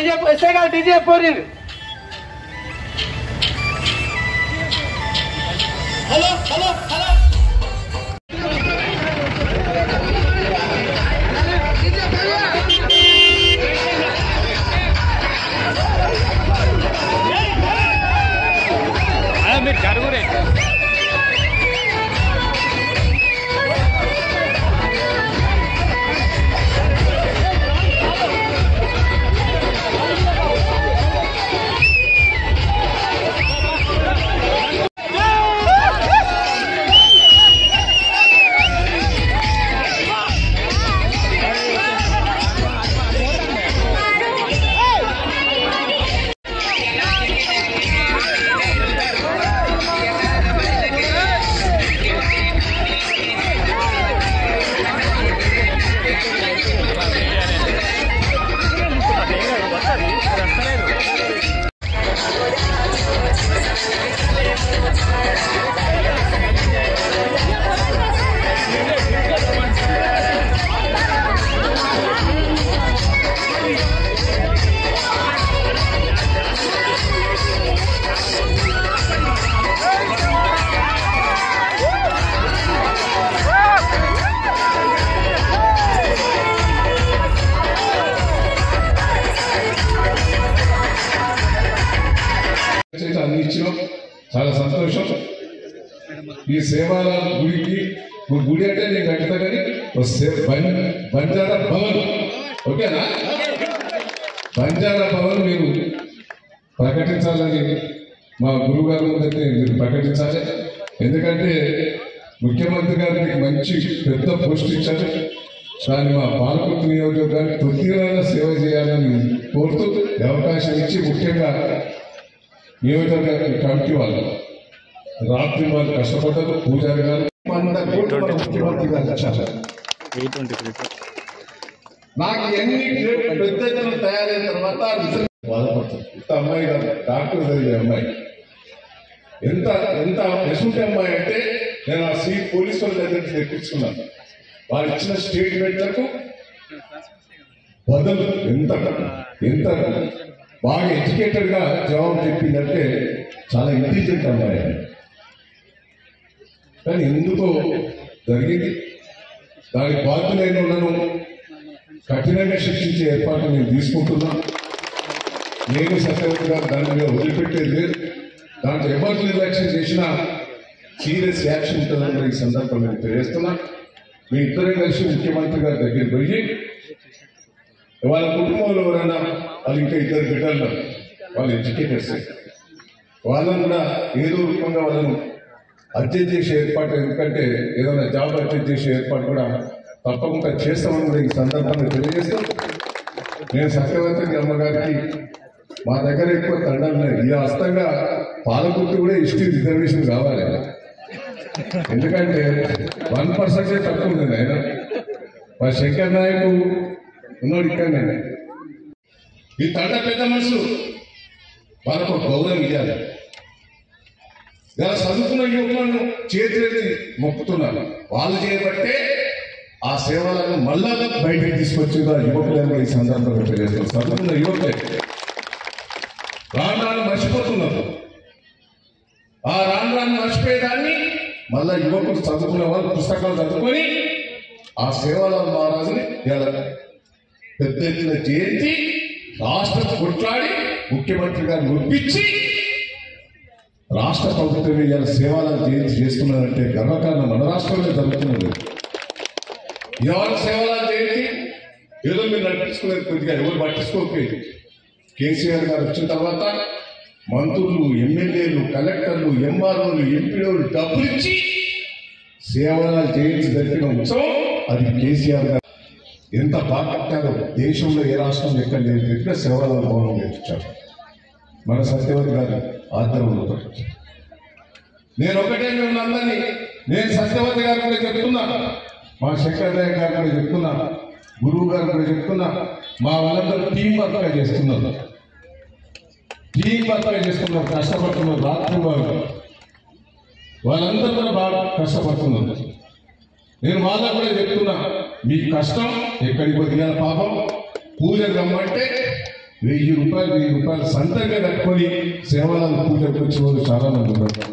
DJ SI గారు DJ పోరీ hello hello hello మీరు జరుగురే చేత అందించడం చాలా సంతోషం ఈ సేవాల గుడికి ఒక గుడి అంటే నేను కట్టుతా కానీ ఒక సే- బం- బంజారా భవన్ ఓకేనా బంజారా భవన్ మీరు ప్రకటించాలని మా గురువు గారి ముందైతే మీరు ప్రకటించాలి ఎందుకంటే ముఖ్యమంత్రి గారు మీకు మంచి పెద్ద పోస్ట్ ఇచ్చారు దాన్ని మా పాలకుర్తి నియోజకవర్గానికి కొద్దిగా సేవ చేయాలని కోరుతూ ఈ అవకాశం ఇచ్చి ముఖ్యంగా నియోజకవర్గ కమిటీ వాళ్ళు రాత్రి వాళ్ళు కష్టపడ్డారు పూజారి గారు వంద కోట్లు మన ముఖ్యమంత్రి గారు ఇచ్చారు ఎయిట్ ట్వంటీ త్రీ నాకు ఎన్ని గ్రేడ్ పెద్ద ఎత్తున తయారైన తర్వాత నిజంగా బాధపడుతుంది ఇంత అమ్మాయి కాదు డాక్టర్ చదివే అమ్మాయి ఎంత ఎంత ఎసుంటి అమ్మాయి అంటే నేను ఆ సీట్ పోలీసు వాళ్ళ దగ్గర నుంచి తెప్పించుకున్నాను వాళ్ళు ఇచ్చిన స్టేట్మెంట్లకు బదులు ఎంత ఎంత బాగా ఎడ్యుకేటెడ్ గా జవాబు చెప్పిందంటే చాలా ఇంటెలిజెంట్ అమ్మాయి ఆమె. కానీ ఎందుకో జరిగింది దానికి బాధ్యులైన వాళ్ళను కఠినంగా శిక్షించే ఏర్పాట్లు నేను తీసుకుంటున్నా నేను సత్యవతి గారు దాని మీద వదిలిపెట్టేది లేదు దాంట్లో ఎవరు నిర్లక్ష్యం చేసినా సీరియస్ యాక్షన్ ఉంటుందని ఈ సందర్భంగా నేను తెలియజేస్తున్నా మీ ఇద్దరే కలిసి ముఖ్యమంత్రి గారి దగ్గర పోయి వాళ్ళ కుటుంబంలో ఎవరైనా వాళ్ళు ఇంకా ఇద్దరు బిడ్డలు వాళ్ళు ఎడ్యుకేటర్స్ వాళ్ళని కూడా ఏదో రూపంగా వాళ్ళను అర్జెంట్ చేసే ఏర్పాటు ఎందుకంటే ఏదైనా జాబ్ అర్జెంట్ చేసే ఏర్పాటు కూడా తప్పకుండా చేస్తామని కూడా ఈ సందర్భంగా తెలియజేస్తూ నేను సత్యవంతంగా అమ్మగారికి మా దగ్గర ఎక్కువ తండాలు ఉన్నాయి ఈ హస్తంగా పాలకుర్తి కూడా ఇష్టి రిజర్వేషన్ కావాలి ఎందుకంటే వన్ పర్సెంటే తక్కువ ఉంది ఆయన మా శంకర్ నాయకు ఉన్నోడు ఇక్కడనే ఈ తండ పెద్ద మనసు వాళ్ళకు ఒక గౌరవం ఇవ్వాలి ఇలా చదువుకున్న యువకులను చేతులని మొక్కుతున్నారు వాళ్ళు చేయబట్టే ఆ సేవలను మళ్ళా బయటకు తీసుకొచ్చింది ఆ యువకులను ఈ సందర్భంగా తెలియజేస్తారు చదువుకున్న యువకులే రాను రాను మర్చిపోతున్నారు ఆ రాను రాను మర్చిపోయేదాన్ని మళ్ళా యువకులు చదువుకునే వాళ్ళు పుస్తకాలు చదువుకొని ఆ సేవల మహారాజుని ఇలా పెద్ద ఎత్తున చేర్చి రాష్ట్రం కొట్లాడి ముఖ్యమంత్రి గారిని ఒప్పించి రాష్ట్ర ప్రభుత్వం ఇవాళ సేవలను జయంతి చేస్తున్నారంటే గర్వకారణం మన రాష్ట్రంలో జరుగుతున్నది ఎవరు సేవలను జయంతి ఏదో మీరు నడిపించుకునేది కొద్దిగా ఎవరు పట్టించుకోకపోయింది కేసీఆర్ గారు వచ్చిన తర్వాత మంత్రులు ఎమ్మెల్యేలు కలెక్టర్లు ఎంఆర్ఓలు ఎంపీడోలు డబ్బులు ఇచ్చి సేవలను జయించి జరిపిన ఉత్సవం అది కేసీఆర్ గారు ఎంత బాగా కట్టారో దేశంలో ఏ రాష్ట్రం ఎక్కడ లేదు చెప్పిన సేవల భవనం నేర్పించారు మన సత్యవతి గారి ఆధ్వర్యంలో కట్టించారు నేను ఒకటే మిమ్మల్ని అందరినీ నేను సత్యవతి గారు కూడా చెప్తున్నా మా శంకర్ నాయక్ గారు కూడా చెప్తున్నా గురువు గారు కూడా చెప్తున్నా మా వాళ్ళందరూ టీం వర్క్గా చేస్తున్నారు టీం వర్క్గా చేస్తున్నారు కష్టపడుతున్నారు రాత్రి వాళ్ళు వాళ్ళందరూ కూడా బాగా కష్టపడుతున్నారు నేను వాళ్ళకు కూడా చెప్తున్నా మీ కష్టం ఎక్కడికి వదిలిన పాపం పూజ రమ్మంటే వెయ్యి రూపాయలు వెయ్యి రూపాయలు సంతంగా కట్టుకొని సేవలను పూజకు వచ్చే వాళ్ళు చాలా మంది ఉన్నారు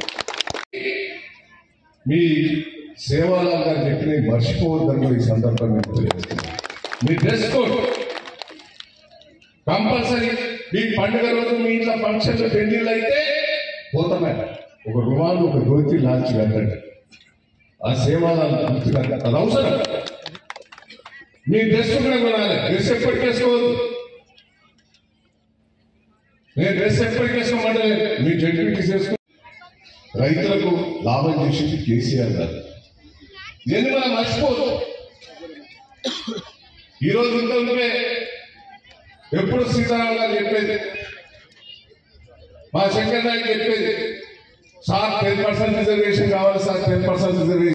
మీ సేవాలాల్ గారు చెప్పిన మర్చిపోవద్దని కూడా ఈ సందర్భంగా తెలియజేస్తున్నాను మీ డ్రెస్ కోడ్ కంపల్సరీ మీ పండుగ రోజు మీ ఇంట్లో ఫంక్షన్లు పెళ్లిళ్ళు అయితే పోతామే ఒక రుమాలు ఒక ధోతి లాంచి కట్టండి ఆ సేవాలను గుర్తుగా అది అవసరం మీ డ్రెస్ కూడా కొనాలి డ్రెస్ ఎప్పటికి వేసుకోవద్దు నేను డ్రెస్ ఎప్పటికి వేసుకోమంటే మీ జడ్జికి చేసుకో రైతులకు లాభం చేసింది కేసీఆర్ గారు నేను మనం మర్చిపోదు ఈ రోజు ఉంటుంటే ఎప్పుడు సీతారాం గారు చెప్పేది మా శంకర్ నాయక్ చెప్పేది సార్ టెన్ పర్సెంట్ రిజర్వేషన్ కావాలి సార్ టెన్ పర్సెంట్ రిజర్వేషన్